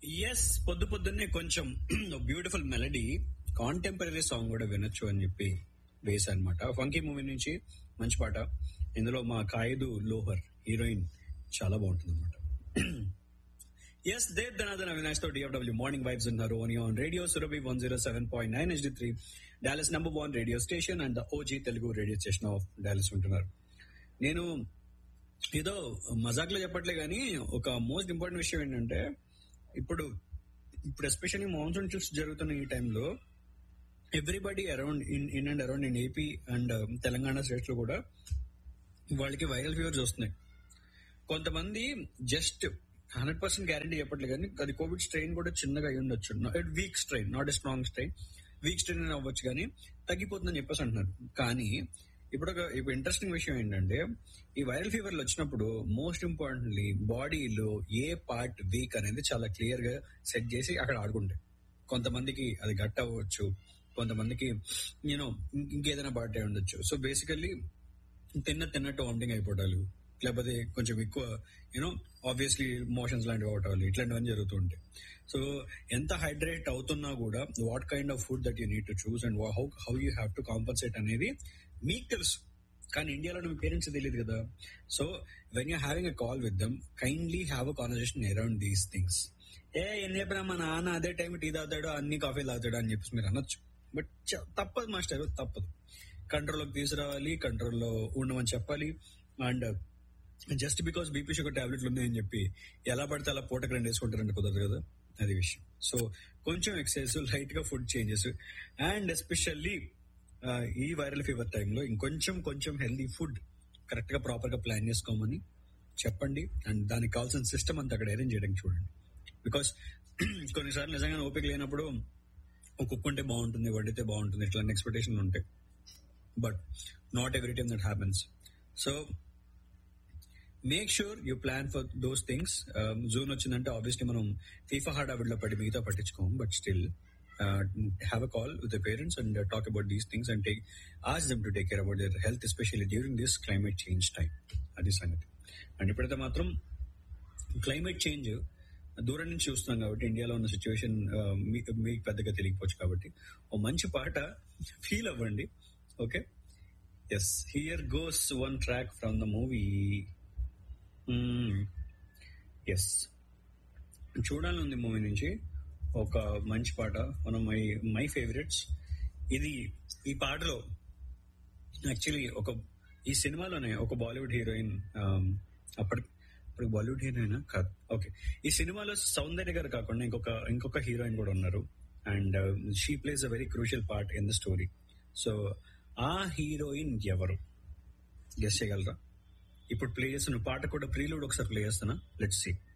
yes పొద్దు పొద్దున్నే కొంచెం బ్యూటిఫుల్ మెలడీ కాంటెంపరీ సాంగ్ కూడా వినొచ్చు అని చెప్పి వేసా అనమాట ఫంకీ మూవీ నుంచి మంచి పాట ఇందులో మా ఖాయిదు లోహర్ హీరోయిన్ చాలా బాగుంటుంది అనమాట ఎస్ దేవ్ ధనాదన్ అవినాష్ తో డిఎఫ్డబ్ల్యూ మార్నింగ్ వైబ్స్ ఉన్నారు own on radio Surabhi one zero seven point nine HD three Dallas number one radio station and OG Telugu radio station of Dallas ఉంటున్నారు నేను ఏదో మజాక్ లో చెప్పట్లే కానీ ఒక మోస్ట్ ఇంపార్టెంట్ విషయం ఏంటంటే ఇప్పుడు ఇప్పుడు ఎస్పెషల్లీ మాన్సూన్ ట్రిప్స్ జరుగుతున్న ఈ టైంలో everybody around in in and around in AP and Telangana states లో కూడా వాళ్ళకి వైరల్ ఫీవర్స్ వస్తున్నాయి కొంతమంది జస్ట్ హండ్రెడ్ పర్సెంట్ గ్యారంటీ చెప్పట్లేదు కానీ అది కోవిడ్ స్ట్రెయిన్ కూడా చిన్నగా అయి ఉండొచ్చు weak strain not a strong strain weak strain అని అవ్వచ్చు కానీ తగ్గిపోతుందని చెప్పేసి అంటున్నారు కానీ ఇప్పుడు ఒక ఇప్పుడు ఇంట్రెస్టింగ్ విషయం ఏంటంటే ఈ వైరల్ ఫీవర్లు వచ్చినప్పుడు మోస్ట్ ఇంపార్టెంట్లీ బాడీలో ఏ పార్ట్ వీక్ అనేది చాలా క్లియర్ గా సెట్ చేసి అక్కడ ఆడుకుంటాయి కొంతమందికి అది గట్ అవ్వచ్చు కొంతమందికి యూనో ఇంకేదైనా పార్ట్ అయి ఉండొచ్చు సో బేసికల్లీ తిన్న తిన్నట్టు వామిటింగ్ అయిపోవటాలు లేకపోతే కొంచెం ఎక్కువ యూనో ఆబ్వియస్లీ మోషన్స్ లాంటివి అవటాలు ఇట్లాంటివన్నీ జరుగుతూ ఉంటాయి సో ఎంత హైడ్రేట్ అవుతున్నా కూడా what kind of food that you need to choose and how how you have to compensate అనేది మీకు తెలుసు కానీ ఇండియాలో మీ పేరెంట్స్ తెలియదు కదా so when you having a call with them kindly have a conversation around these things ఏ ఏం చెప్పినా మా నాన్న అదే టైం టీ తాగుతాడు అన్ని కాఫీ తాగుతాడు అని చెప్పేసి మీరు అనొచ్చు బట్ తప్పదు మాస్టర్ తప్పదు కంట్రోల్లోకి తీసుకురావాలి కంట్రోల్లో ఉండమని చెప్పాలి and just because BP sugar టాబ్లెట్లు ఉన్నాయని చెప్పి ఎలా పడితే అలా పూటకు రెండు వేసుకుంటారంటే కుదరదు కదా అది విషయం సో కొంచెం ఎక్సర్సైజ్ లైట్ గా ఫుడ్ చేంజెస్ అండ్ ఎస్పెషల్లీ ఈ వైరల్ ఫీవర్ టైంలో ఇంకొంచెం కొంచెం హెల్దీ ఫుడ్ కరెక్ట్ గా ప్రాపర్ గా ప్లాన్ చేసుకోమని చెప్పండి అండ్ దానికి కావాల్సిన సిస్టమ్ అంతా అక్కడ అరేంజ్ చేయడానికి చూడండి బికాస్ కొన్నిసార్లు నిజంగా ఓపిక లేనప్పుడు కుక్ ఉంటే బాగుంటుంది వండితే బాగుంటుంది ఇట్లాంటి ఎక్స్పెక్టేషన్లు ఉంటాయి but not every time that happens so make sure you plan for those things June వచ్చిందంటే ఆబ్వియస్లీ మనం ఫీఫా హార్డ్ అవిడ్లో పడి మిగతా పట్టించుకోం but still have a call with the parents and talk about these things and take as them to take care about their health especially during this climate change time అది సంగతి and ఇప్పుడైతే మాత్రం climate change దూరం నుంచి చూస్తున్నాం కాబట్టి ఇండియాలో ఉన్న సిచ్యువేషన్ మీకు పెద్దగా తెలియకపోవచ్చు కాబట్టి ఓ మంచి పాట ఫీల్ అవ్వండి okay yes here goes one track from the movie yes Choodalani Vundi movie నుంచి ఒక మంచి పాట one of my my favourites ఇది ఈ పాటలో యాక్చువల్లీ ఒక ఈ సినిమాలోనే ఒక బాలీవుడ్ హీరోయిన్ అప్పటి ఇప్పుడు బాలీవుడ్ హీరోయిన్ కాదు ఓకే ఈ సినిమాలో సౌందర్య గారు కాకుండా ఇంకొక ఇంకొక హీరోయిన్ కూడా ఉన్నారు and she plays a very crucial part in the story so ఆ హీరోయిన్ ఎవరు గెస్ చేయగలరా ఇప్పుడు ప్లే చేస్తున్న పాట కూడా ప్రీలూడ్ ఒకసారి ప్లే చేస్తున్నా లెట్స్ సీ